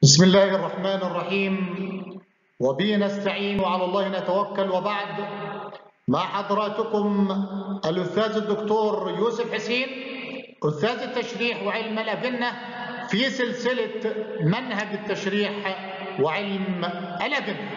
بسم الله الرحمن الرحيم وبه نستعين وعلى الله نتوكل وبعد مع حضراتكم الأستاذ الدكتور يوسف حسين أستاذ التشريح وعلم الأجنة في سلسلة منهج التشريح وعلم الأجنة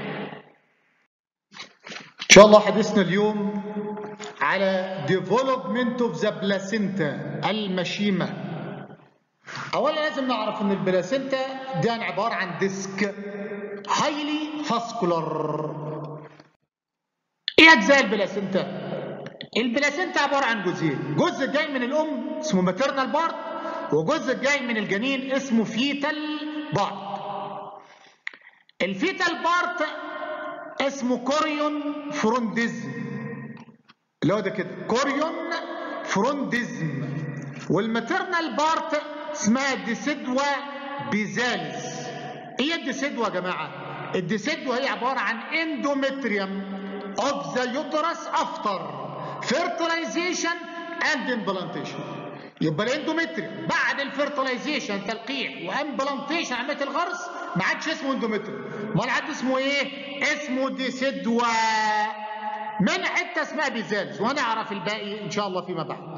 إن شاء الله حديثنا اليوم على development of the placenta المشيمة اولا لازم نعرف ان البلاسينتا دي عباره عن ديسك هايلي فاسكولار ايه اجزاء البلاسينتا البلاسينتا عباره عن جزئين جزء جاي من الام اسمه ماتيرنال بارت وجزء جاي من الجنين اسمه فيتال بارت الفيتال بارت اسمه كوريون فرونديزم اللي هو ده كده كوريون فرونديزم والماتيرنال بارت اسمها ديسيدوا بيزالس ايه الديسيدوا يا جماعه الديسيدوا هي عباره عن اندومتريوم اوف ذا يوترس افتر فيرتلايزيشن اند امبلانتيشن يبقى الاندومتريوم بعد الفيرتلايزيشن تلقيح وامبلانتيشن عمليه الغرس ما عادش اسمه اندومتريوم امال عاد اسمه ايه اسمه ديسيدوا من حته اسمها بيزالس وهنعرف الباقي ان شاء الله فيما بعد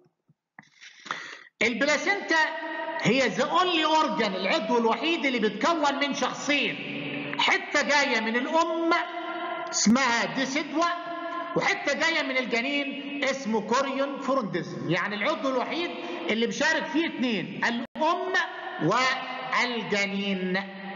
البلاسينتا هي ذا اونلي اورجان العضو الوحيد اللي بيتكون من شخصين حته جايه من الام اسمها ديسيدوا وحته جايه من الجنين اسمه كوريون فرونديزم يعني العضو الوحيد اللي بيشارك فيه اثنين الام والجنين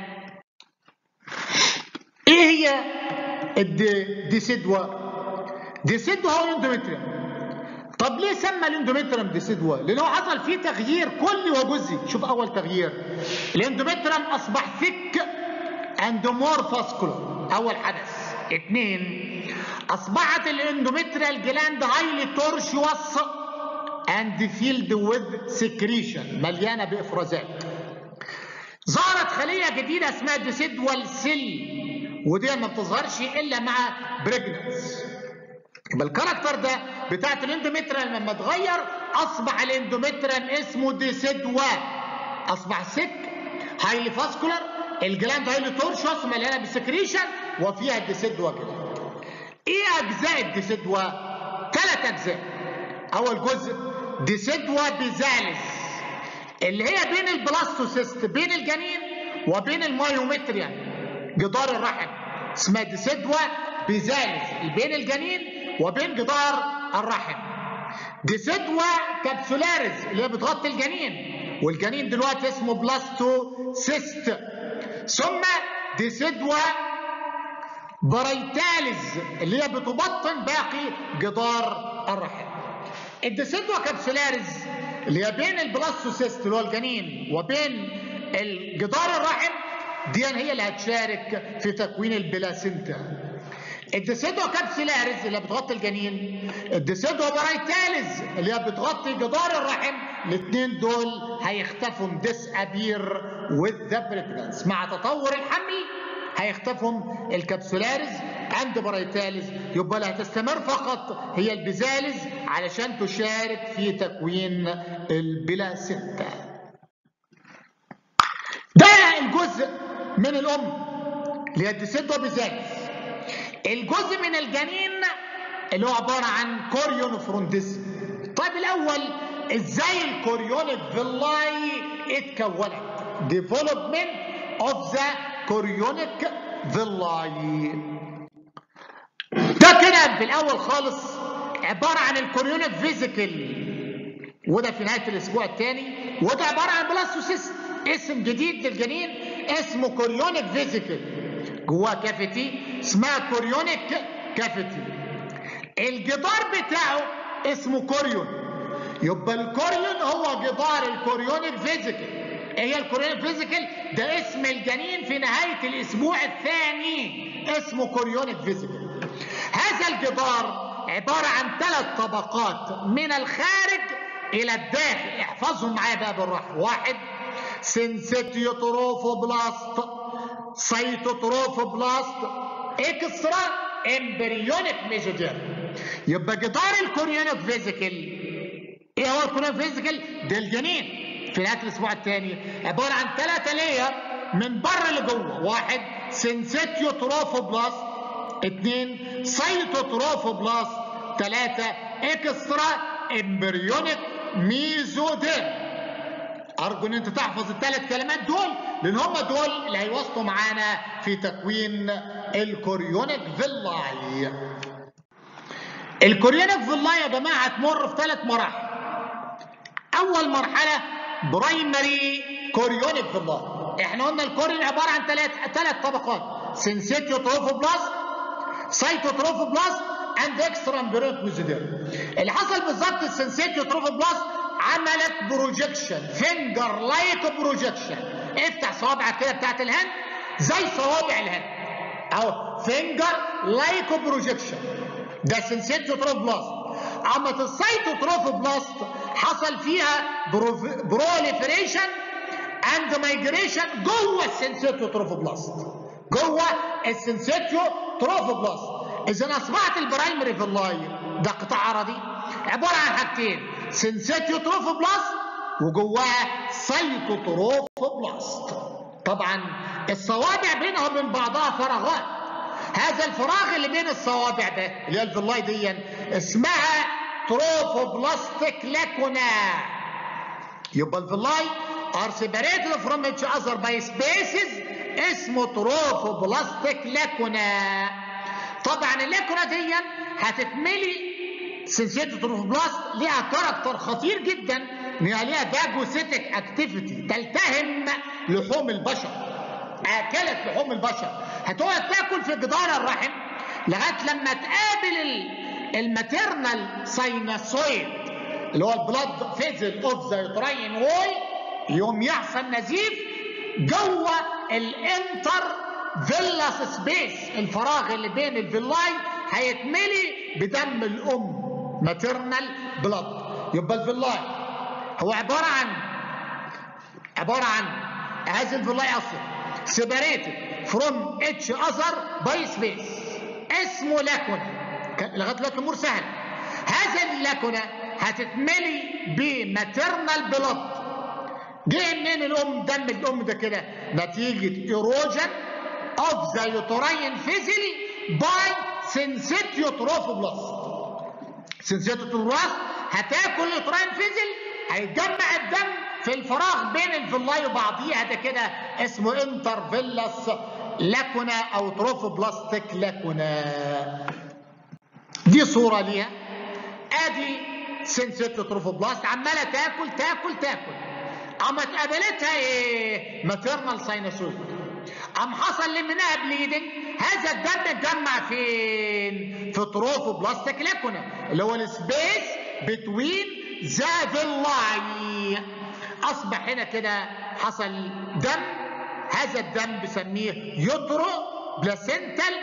ايه هي الديسيدوا ديسيدوا هو الاندومتريوم طب ليه سمى الاندومتريوم ديسيدوا؟ لان هو حصل فيه تغيير كلي وجزئي، شوف اول تغيير. الاندومتريوم اصبح ثيك اند مور فاسكولار، اول حدث. اثنين اصبحت الاندومتريال جلاند هايلي تورشوس اند فيلد وذ سكريشن مليانه بافرازات. ظهرت خليه جديده اسمها ديسيدوال سيل ودي ما بتظهرش الا مع بريجننس. يبقى الكاركتر ده بتاعت الاندومتريال لما اتغير اصبح الاندومتريال اسمه ديسيدوا اصبح سك هايلي فاسكولار الجلاند هايلي تورشوس مليانه بالسكريشن وفيها ديسيدوا كده ايه اجزاء الديسيدوا ثلاث اجزاء اول جزء ديسيدوا بيزالس اللي هي بين البلاستوسيست بين الجنين وبين المايومتريال جدار الرحم اسمها ديسيدوا بيزالس بين الجنين وبين جدار الرحم ديسيدوا كابسولاريز اللي هي بتغطي الجنين والجنين دلوقتي اسمه بلاستو سيست ثم ديسيدوا برايتاليز اللي هي بتبطن باقي جدار الرحم الديسيدوا كابسولاريز اللي هي بين البلاستوسيست اللي هو الجنين وبين الجدار الرحم دي هي اللي هتشارك في تكوين البلاسينتا الديسيدو كابسيلاريز اللي بتغطي الجنين الديسيدو برايتاليز اللي هي بتغطي جدار الرحم الاثنين دول هيختفوا ديس ابير وذ ذا بريجننس مع تطور الحمل هيختفوا الكبسولاريز عند برايتاليز يبقى اللي هتستمر فقط هي البيزاليز علشان تشارك في تكوين البلاسينتا ده الجزء من الام اللي هي الديسيدو بيزاليز الجزء من الجنين اللي هو عباره عن كوريون فرونتيزم طيب الاول ازاي الكوريونيك فيلاي اتكونت ديفلوبمنت اوف ذا كوريونيك فيلاي ده كده في الاول خالص عباره عن الكوريونيك فيزيكال وده في نهايه الاسبوع الثاني وده عباره عن بلاستوسيست اسم جديد للجنين اسمه كوريونيك فيزيكال جواه كافيتي اسمها كوريونيك كافيتي الجدار بتاعه اسمه كوريون يبقى الكوريون هو جدار الكوريونيك فيزيكال ايه هي الكوريونيك فيزيكال ده اسم الجنين في نهايه الاسبوع الثاني اسمه كوريونيك فيزيكال هذا الجدار عباره عن ثلاث طبقات من الخارج الى الداخل احفظهم معايا بقى بالراحه واحد سنسيتيوتروفوبلاست سيتوتروفوبلاست اكسترا امبريونيك ميزوديرم يبقى جدار الكوريونيك فيزيكال ايه هو الكوريونيك فيزيكال ده الجنين في نهايه الاسبوع الثاني عباره عن ثلاثه لير من بره لجوه واحد سنسيتيو تروفوبلاست اثنين سايتوتروفوبلاست ثلاثة اكسترا امبريونيك ميزوديرم ارجو ان انت تحفظ الثلاث كلمات دول لان هم دول اللي هيوصلوا معانا في تكوين الكوريونيك فيلاي الكوريونيك فيلاي يا جماعه هتمر في ثلاث مراحل اول مرحله برايمري كوريونيك فيلاي احنا قلنا الكوريون عباره عن ثلاث ثلاث طبقات سنسيتيو تروفوبلاست سايتوتروفوبلاست اند اكسترا امبريونيك ميزوديرم اللي حصل بالظبط السنسيتيو تروفوبلاست عملت بروجيكشن فينجر لايك بروجيكشن افتح صوابعك كده بتاعت الهند زي صوابع الهند اهو فينجر لايك بروجيكشن ده سنسيتيو تروفوبلاست اما السايتوتروفوبلاست حصل فيها بروليفريشن اند مايجريشن جوه السنسيتيو تروفوبلاست جوه السنسيتيو تروفوبلاست اذا اصبحت البرايمري في اللاين ده قطاع عرضي عباره عن حاجتين سنسيتيو تروفوبلاست وجواها سايتوتروفوبلاست طبعا الصوابع بينها وبين بعضها فراغات هذا الفراغ اللي بين الصوابع ده اللي هي الفيلاي دي اسمها تروفوبلاستيك لاكونا يبقى الفيلاي are separated from each other by spaces اسمه تروفوبلاستيك لاكونا طبعا اللاكونا دي هتتملي سنسيتو تروفوبلاست ليها كاركتر خطير جدا انها ليها فاجوسيتك اكتيفيتي تلتهم لحوم البشر اكلت لحوم البشر هتقعد تاكل في جدار الرحم لغايه لما تقابل الماتيرنال سايناسويد اللي هو البلاد فيزل اوف ذا يوتراين وول يوم يحصل نزيف جوه الانتر فيلاس سبيس الفراغ اللي بين الفيلاي هيتملي بدم الام ماتيرنال بلاد يبقى الفيلاي هو عباره عن عباره عن هذه الفيلاي اصلا سيبريتد فروم اتش اذر باي سبيس اسمه لاكونا لغايه دلوقتي الامور سهله هذه اللاكونا هتتملي بماتيرنال بلاد جه منين الام دم الام ده كده نتيجه ايروجن اوف ذا يوتراين فيزل باي سنسيتيو تروفوبلاست سنسيتيو تروفوبلاست هتاكل اليوتراين فيزل هيتجمع الدم في الفراغ بين الفيلاي وبعضيها ده كده اسمه انتر فيلاس لاكونا او تروفوبلاستيك لاكونا دي صوره ليها ادي سنسيتيو تروفوبلاست عماله تاكل تاكل تاكل اما اتقابلتها ايه ماتيرنال ساينوسويد قام حصل لي منها بليدنج هذا الدم اتجمع فين في تروفوبلاستيك لاكونا اللي هو السبيس بتوين ذا فيلاي اصبح هنا كده حصل دم هذا الدم بسميه يوترو بلاسنتال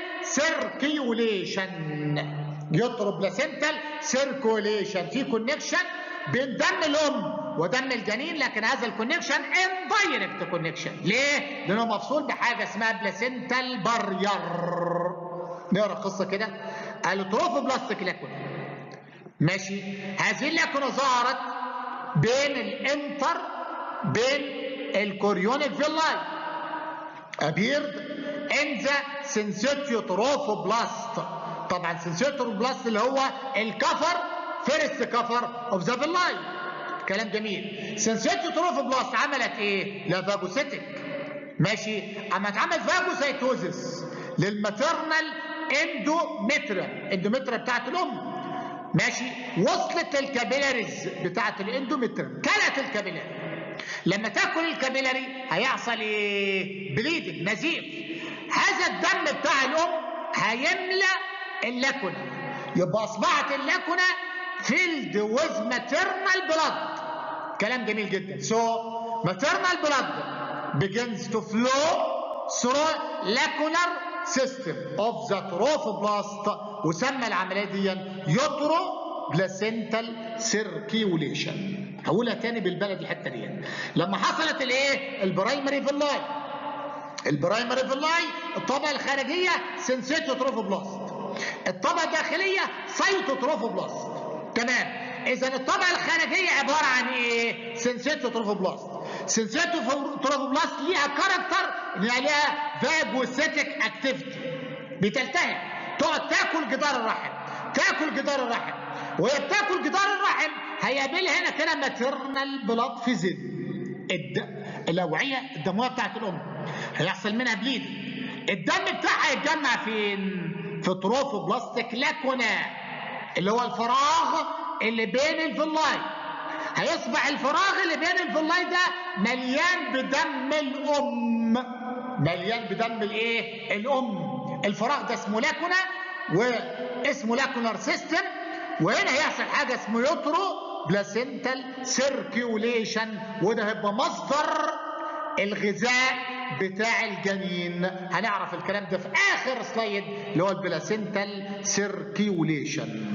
سيركيوليشن يوترو بلاسنتال سيركوليشن في كونكشن بين دم الام ودم الجنين لكن هذا الكونكشن اندايركت كونكشن ليه؟ لانه مفصول بحاجه اسمها بلاسنتال بارير نقرا القصه كده التروفوبلاستيك لاكونا ماشي هذه اللاكونا ظهرت بين الانتر بين الكوريونيك فيلاي appeared in the sensitio trophoblast طبعا sensitio trophoblast اللي هو الكفر فيرست كفر اوف ذا فيلاي كلام جميل سنسيتيو تروفوبلاست عملت ايه؟ لا فاجوسيتك ماشي اما اتعمل فاجوسيتوزس للماتيرنال اندومترا اندومترا بتاعت الام ماشي وصلت للكابيلاريز بتاعت الاندومترا كلت الكابيلاري لما تاكل الكابيلاري هيحصل ايه؟ بليدنج نزيف هذا الدم بتاع الام هيملى اللاكونه يبقى اصبحت اللاكونه filled with maternal blood كلام جميل جدا so maternal blood begins to flow through lacunar system of the trophoblast وسمى العمليه دي يوترو بلاسنتال سيركيوليشن هقولها تاني بالبلد الحته دي لما حصلت الايه البرايمري فيلاي البرايمري فيلاي الطبقه الخارجيه سنسيتو تروفوبلاست الطبقه الداخليه سايتو تروفوبلاست تمام اذا الطبقه الخارجيه عباره عن ايه سنسيتو تروفوبلاست سنسيتو تروفوبلاست ليها كاركتر ان ليها فاجوسيتك اكتيفيتي بتلتهب تقعد تاكل جدار الرحم تاكل جدار الرحم وهي بتاكل جدار الرحم هيقابلها هنا كده ماتيرنال بلاد فيزل الد... الاوعيه الدمويه بتاعت الام هيحصل منها بليد الدم بتاعها يتجمع فين؟ في تروفوبلاستيك لاكونا اللي هو الفراغ اللي بين الفيلاي هيصبح الفراغ اللي بين الفيلاي ده مليان بدم الام مليان بدم الايه؟ الام الفراغ ده اسمه لاكونا واسمه لاكونار سيستم وهنا هيحصل حاجه اسمه يوترو بلاسنتال سيركيوليشن وده هيبقى مصدر الغذاء بتاع الجنين هنعرف الكلام ده في اخر سلايد اللي هو البلاسنتال سيركيوليشن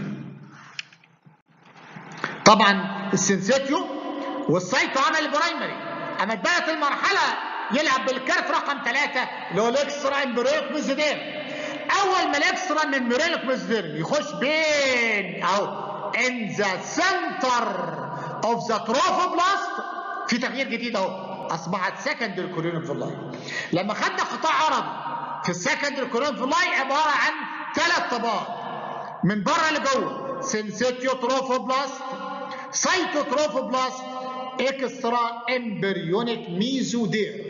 طبعا السنسيتيو والسايتو عمل البرايمري اما اتبقت المرحله يلعب بالكارت رقم ثلاثة اللي هو الاكسترا امبريوك ميزودير اول ما الاكسترا من امبريوك ميزودير يخش بين اهو in the center of the trophoblast في تغيير جديد اهو اصبحت سكندري كوريون فيلاي لما خدنا قطاع عرض في السكندري كوريون فيلاي عباره عن ثلاث طبقات من بره لجوه سنسيتيو تروفوبلاست سايتوتروفوبلاست اكسترا امبريونيك ميزودير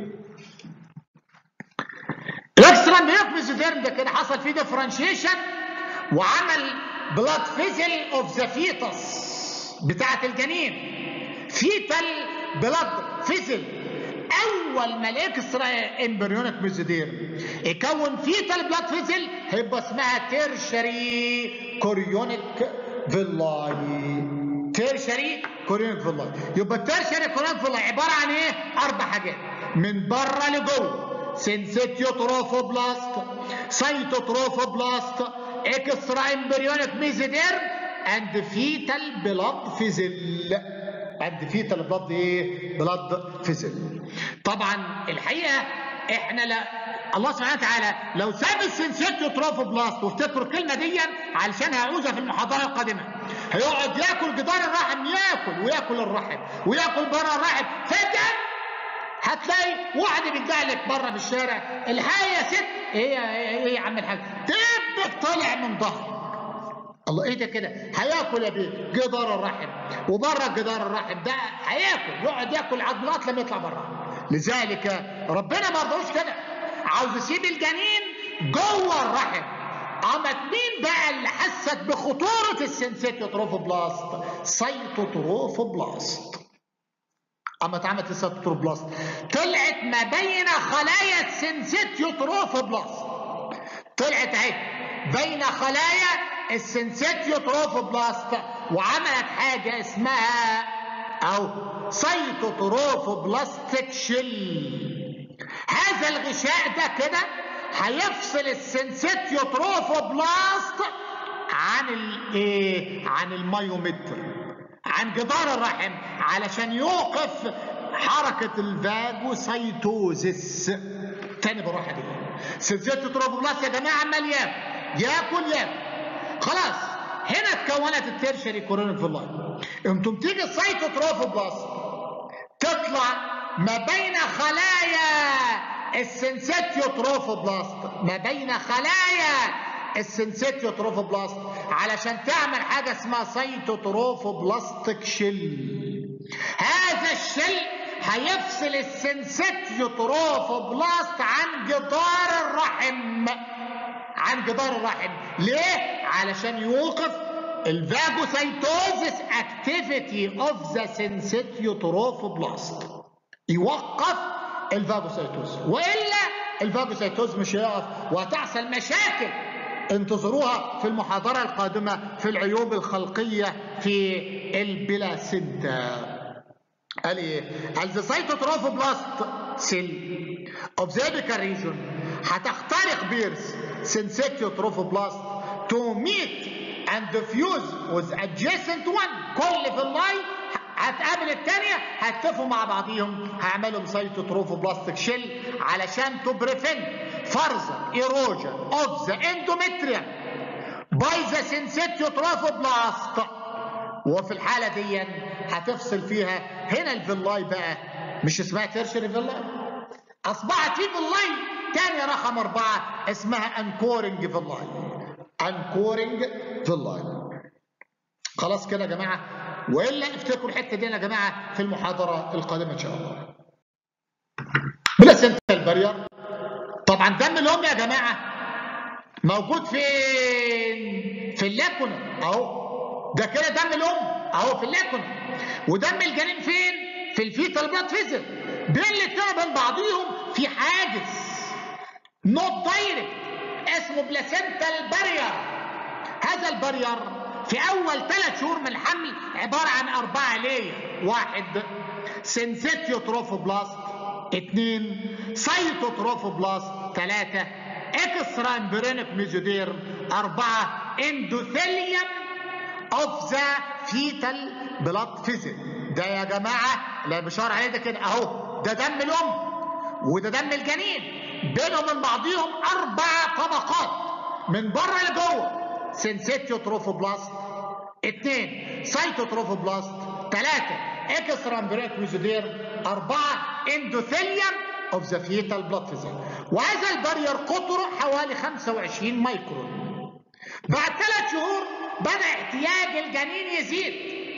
الاكسترا امبريونيك ميزودير ده كده حصل فيه ديفرنشيشن وعمل بلاد فيزل اوف ذا فيتس بتاعت الجنين فيتال بلاد فيزل اول ما الاكسترا امبريونيك ميزودير يكون فيتال بلاد فيزل هيبقى اسمها تيرشري كوريونيك فيلاي تيرشري كوريونيك فيلاي يبقى التيرشري كوريونيك فيلاي عباره عن ايه؟ اربع حاجات من بره لجوه سنسيتيو تروفوبلاست سايتوتروفوبلاست اكسترا امبريونيك ميزودير اند فيتال بلاد فيزل قد فيتال بلاد ايه؟ بلاد فيزل. طبعا الحقيقه احنا لا الله سبحانه وتعالى لو ساب السنسيتيو تروفوبلاست وافتكروا الكلمه دي علشان هعوزها في المحاضره القادمه. هيقعد ياكل جدار الرحم ياكل وياكل الرحم وياكل بره الرحم فجاه هتلاقي واحد بيدعي لك بره في الشارع الحقيقه يا ست ايه ايه يا عم الحاج دبك طالع من ظهرك الله ايه ده كده هياكل يا بيه جدار الرحم وبره جدار الرحم ده هياكل يقعد ياكل عضلات لما يطلع بره لذلك ربنا ما رضوش كده عاوز يسيب الجنين جوه الرحم قامت مين بقى اللي حست بخطوره السنسيتيو تروفوبلاست سيتوتروفوبلاست قامت عملت السيتوتروفوبلاست طلعت ما بين خلايا السنسيتيو تروفوبلاست طلعت اهي بين خلايا السنسيتيو تروفوبلاست وعملت حاجة اسمها أو سيتوتروفوبلاستيك شيل هذا الغشاء ده كده هيفصل السنسيتيو تروفوبلاست عن الايه؟ عن المايومتر عن جدار الرحم علشان يوقف حركة الفاجوسيتوزيس تاني بالراحة دي سنسيتيو تروفوبلاست يا جماعة عمال ياكل ياكل ياكل خلاص هنا اتكونت الترشري كورونيك فيلاي انتم تيجي السيتوتروفوبلاست تطلع ما بين خلايا السنسيتيو تروفوبلاست ما بين خلايا السنسيتيو تروفوبلاست علشان تعمل حاجه اسمها سيتوتروفوبلاستيك شيل هذا الشيل هيفصل السنسيتيو تروفوبلاست عن جدار الرحم عن جدار الرحم ليه علشان يوقف الفاجوسيتوزيس اكتيفيتي اوف ذا سنسيتيو تروفوبلاست يوقف الفاجوسيتوز والا الفاجوسيتوز مش هيقف وهتحصل مشاكل انتظروها في المحاضرة القادمة في العيوب الخلقية في البلاسينتا قال ايه؟ قال ذا سيتوتروفوبلاست سيل اوف ذا ابيكال ريجون هتخترق بيرز سنسيتيو تروفوبلاست تو ميت اند فيوز وذ ادجيسنت وان كل في اللاين هتقابل الثانيه هيتفقوا مع بعضيهم هيعملوا سيتوتروفوبلاستيك شيل علشان تو بريفنت فرزا ايروجن اوف ذا اندوميتريوم باي ذا سنسيتيو تروفوبلاست وفي الحاله دي هتفصل فيها هنا الفيلاي بقى مش اسمها تيرشري فيلاي اصبحت في فيلاي تاني رقم اربعه اسمها انكورنج فيلاي انكورنج فيلاي خلاص كده يا جماعه والا افتكروا الحته دي يا جماعه في المحاضره القادمه ان شاء الله بلاسنتا البرير طبعا دم الام يا جماعه موجود فين في اللاكونه اهو ده كده دم الام اهو في اللاكونه ودم الجنين فين في الفيتال بلاد فيزل بين الاتنين وبين بعضيهم في حاجز نوت دايركت اسمه بلاسنتا البرير هذا البرير في اول ثلاث شهور من الحمل عباره عن اربعه ليه واحد سنسيتيو تروفوبلاست اثنين سايتوتروفوبلاست ثلاثة اكسترا امبرينيك ميزودير أربعة اندوثيليوم اوف ذا فيتال بلاد فيزل ده يا جماعة لا بشار عليه ده كده اهو ده دم الأم وده دم الجنين بينهم من بعضهم أربع طبقات من بره لجوه سنسيتيو تروفوبلاست اثنين سايتوتروفوبلاست ثلاثة اكسترا امبريك ميزودير أربعة اندوثيليوم اوف ذا فيتال بلاد فيزل وهذا البرير قطره حوالي 25 مايكرون بعد ثلاث شهور بدأ احتياج الجنين يزيد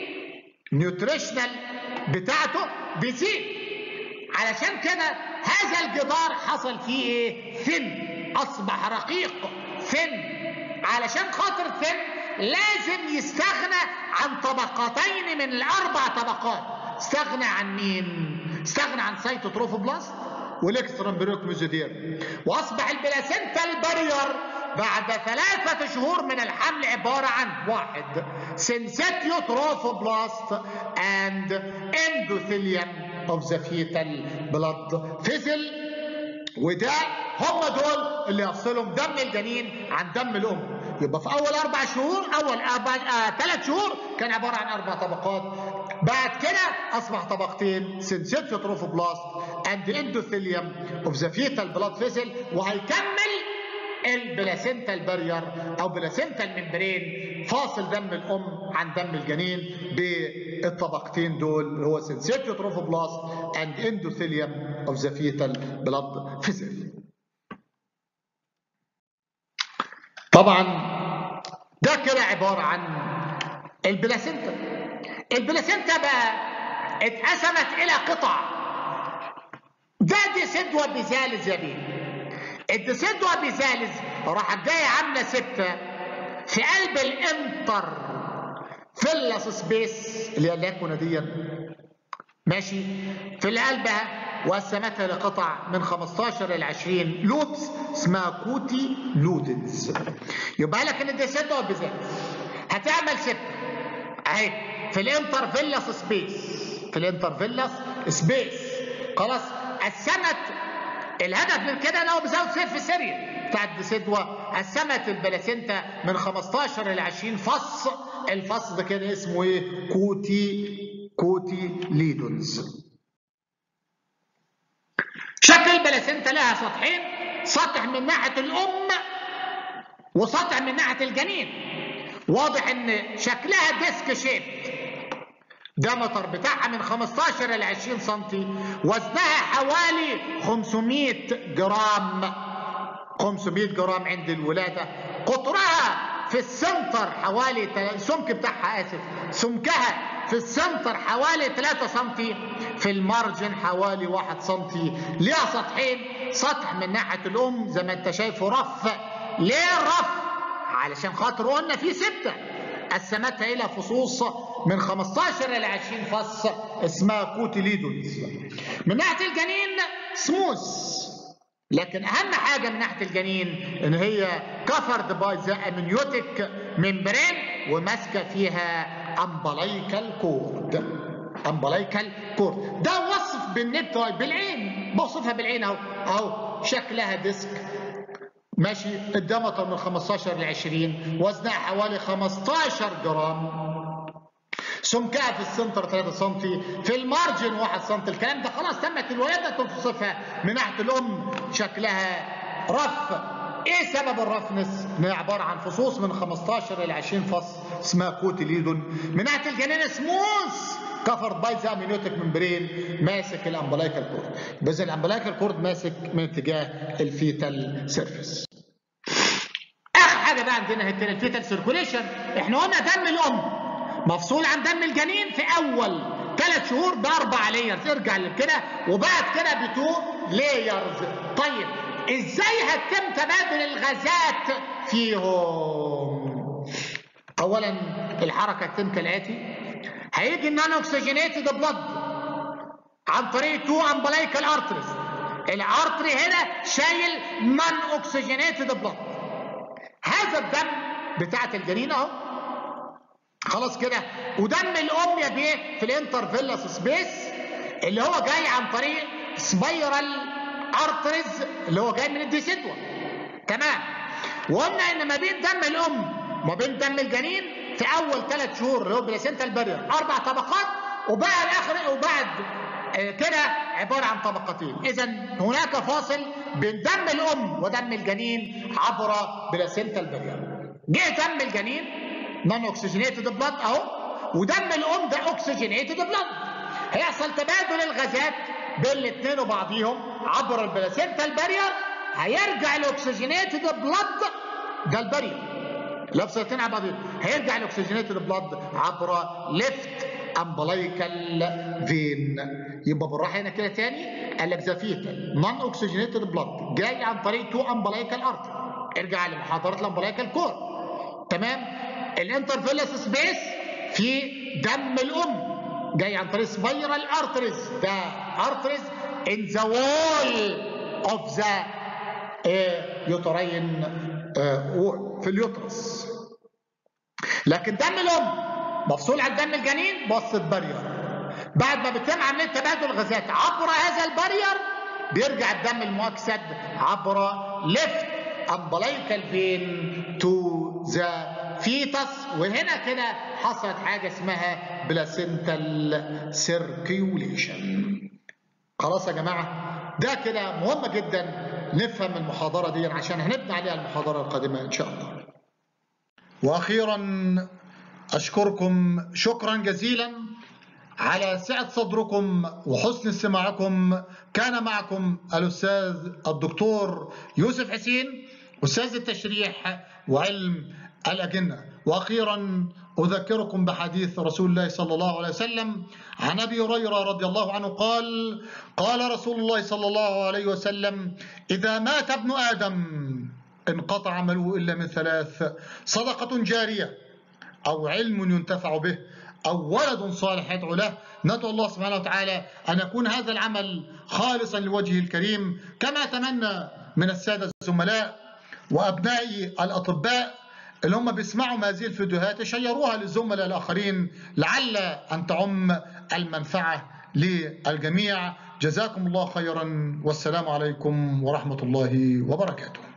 نيوتريشنال بتاعته بيزيد علشان كده هذا الجدار حصل فيه ايه ثن اصبح رقيق ثن علشان خاطر ثن لازم يستغنى عن طبقتين من الاربع طبقات استغنى عن مين استغنى عن سايتوتروفوبلاست والاكسترا امبريوك ميزودير واصبح البلاسنتا البرير بعد ثلاثة شهور من الحمل عبارة عن واحد سنسيتيو تروفوبلاست and endothelium of the fetal blood vessel وده هم دول اللي يفصلهم دم الجنين عن دم الام يبقى في اول اربع شهور اول اربع آه ثلاث شهور كان عباره عن اربع طبقات بعد كده اصبح طبقتين سنسيتيو تروفوبلاست and endothelium of the fetal blood vessel وهيكمل البلاسينتا البرير او بلاسينتا الممبرين فاصل دم الام عن دم الجنين بالطبقتين دول اللي هو سنسيتيو تروفوبلاست اند اندوثيليوم اوف ذا فيتال بلاد فيزل طبعا ده كده عباره عن البلاسينتا البلاسينتا بقى اتقسمت الى قطع ده دي سدوه بزالز يا بيه الديسيدوا بيزالز راحت جايه عامله سته في قلب الانتر فيلاس سبيس اللي هي اللاكونه دي ماشي في اللي قلبها وقسمتها لقطع من 15 ل 20 لوبس اسمها كوتي لودنز يبقى لك ان الديسيدوا بيزالز هتعمل سته اهي في الانتر فيلاس سبيس في الانتر فيلاس سبيس خلاص قسمت الهدف من كده ان هو بيزود سيف في سيريا بتاعت ديسيدوا قسمت البلاسينتا من 15 ل 20 فص الفص ده كان اسمه ايه؟ كوتي كوتي ليدونز شكل البلاسينتا لها سطحين سطح من ناحيه الام وسطح من ناحيه الجنين واضح ان شكلها ديسك شيب دمطر بتاعها من 15 ل 20 سم وزنها حوالي 500 جرام 500 جرام عند الولادة قطرها في السنتر حوالي السمك بتاعها آسف سمكها في السنتر حوالي 3 سم في المارجن حوالي 1 سم ليها سطحين سطح من ناحية الأم زي ما أنت شايفه رف ليه رف؟ علشان خاطر قلنا في ستة قسمتها الى فصوص من 15 الى 20 فص اسمها كوتيليدونز من ناحيه الجنين سموث لكن اهم حاجه من ناحيه الجنين ان هي كفرد باي ذا امنيوتيك ممبرين وماسكه فيها امبلايكال كورد امبلايكال كورد ده وصف بالنت بالعين بوصفها بالعين اهو اهو شكلها ديسك ماشي الدمطر من 15 ل 20 وزنها حوالي 15 جرام سمكها في السنتر 3 سم في المارجن 1 سم الكلام ده خلاص تمت الولاده توصفها من ناحيه الام شكلها رف ايه سبب الرفنس؟ ان هي عباره عن فصوص من 15 الى 20 فص اسمها كوتيليدون من ناحيه الجنين سموث كفرد باي ذا امنيوتيك ممبرين ماسك الامبلايكال كورد بس الامبلايكال كورد ماسك من اتجاه الفيتال سيرفيس اخر حاجه بقى عندنا هي الفيتال سيركوليشن احنا قلنا دم الام مفصول عن دم الجنين في اول ثلاث شهور باربع لايرز ارجع لكده وبعد كده بتو لايرز طيب ازاي هتتم تبادل الغازات فيهم اولا الحركه تتم كالاتي هيجي النون اوكسجينيتد بلاد عن طريق تو امبلايكال ارتريز الارتري هنا شايل نون اوكسجينيتد بلاد هذا الدم بتاعت الجنين اهو خلاص كده ودم الام يا بيه في الانترفيلس سبيس اللي هو جاي عن طريق سبايرال ارتريز اللي هو جاي من الديسيدوا تمام وقلنا ان ما بين دم الام وما بين دم الجنين في اول ثلاث شهور اللي هو بلاسينتا البرير اربع طبقات وبعد اخر وبعد كده عباره عن طبقتين اذا هناك فاصل بين دم الام ودم الجنين عبر بلاسينتا البرير جه دم الجنين نون اوكسجينيتد بلاد اهو ودم الام ده اوكسجينيتد بلاد هيحصل تبادل الغازات بين الاثنين وبعضيهم عبر البلاسينتا البارير هيرجع الاكسجينيتد بلاد ده البارير لفظتين على بعضهم هيرجع الاكسجينيتد بلاد عبر ليفت امبلايكال فين يبقى بالراحه هنا كده تاني قال لك ذا فيتال نون اوكسجينيتد بلاد جاي عن طريق تو امبلايكال ارتر ارجع لمحاضره الامبلايكال كور تمام الانترفيلس سبيس في دم الام جاي عن طريق سبايرال ارتريز ده ارتريز ان ذا وول اوف ذا يوترين وول في اليوترس لكن دم الام مفصول عن دم الجنين بواسطه بارير بعد ما بيتم عمليه تبادل الغازات عبر هذا البارير بيرجع الدم المؤكسد عبر ليفت امبلايكال فين تو ذا فيتس وهنا كده حصلت حاجه اسمها بلاسنتال سيركيوليشن خلاص يا جماعه ده كده مهم جدا نفهم المحاضره دي عشان هنبني عليها المحاضره القادمه ان شاء الله واخيرا اشكركم شكرا جزيلا على سعة صدركم وحسن استماعكم كان معكم الأستاذ الدكتور يوسف حسين أستاذ التشريح وعلم الأجنة وأخيرا أذكركم بحديث رسول الله صلى الله عليه وسلم عن أبي هريرة رضي الله عنه قال قال رسول الله صلى الله عليه وسلم إذا مات ابن آدم انقطع عمله إلا من ثلاث صدقة جارية أو علم ينتفع به أو ولد صالح يدعو له ندعو الله سبحانه وتعالى أن يكون هذا العمل خالصا لوجهه الكريم كما أتمنى من السادة الزملاء وأبنائي الأطباء اللي هم بيسمعوا هذه الفيديوهات يشيروها للزملاء الآخرين لعل أن تعم المنفعة للجميع جزاكم الله خيرا والسلام عليكم ورحمة الله وبركاته